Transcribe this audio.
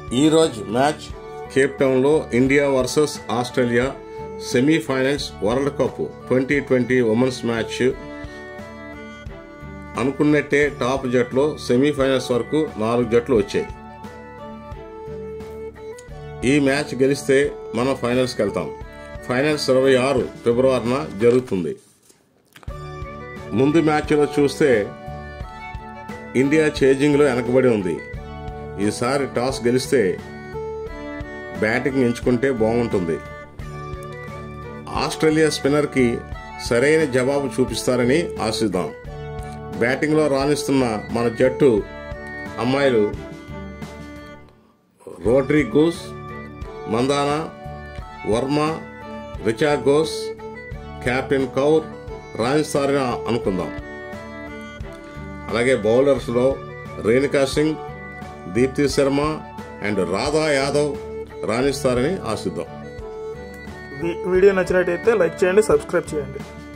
ఈరోజు match Cape టౌన్లో India versus Australia semifinals world cup twenty twenty women's match అనుకున్నట్టే top జట్లో semifinals వరకు నాలుగు జట్లు వచ్చాయి ఈ మ్యాచ్ గెలిస్తే మనం ఫైనల్స్కి వెళ్తాం ఫైనల్స్ ఇరవై ఆరు ఫిబ్రవరిన జరుగుతుంది ముందు మ్యాచ్లో చూస్తే ఇండియా చేజింగ్లో వెనకబడి ఉంది ఈసారి టాస్ గెలిస్తే బ్యాటింగ్ ఎంచుకుంటే బాగుంటుంది ఆస్ట్రేలియా స్పిన్నర్కి సరైన జవాబు చూపిస్తారని ఆశిద్దాం బ్యాటింగ్లో రాణిస్తున్న మన జట్టు అమ్మాయిలు రోడ్రీ గూస్ మందానా వర్మ రిచా ఘోష్ కెప్టెన్ కౌర్ రాణిస్తారని అనుకుందాం అలాగే బౌలర్స్లో రేణుకా సింగ్ దీప్తి శర్మ అండ్ రాధా యాదవ్ రాణిస్తారని ఆశిద్దాం వీ- వీడియో నచ్చినట్టయితే లైక్ చేయండి సబ్స్క్రైబ్ చేయండి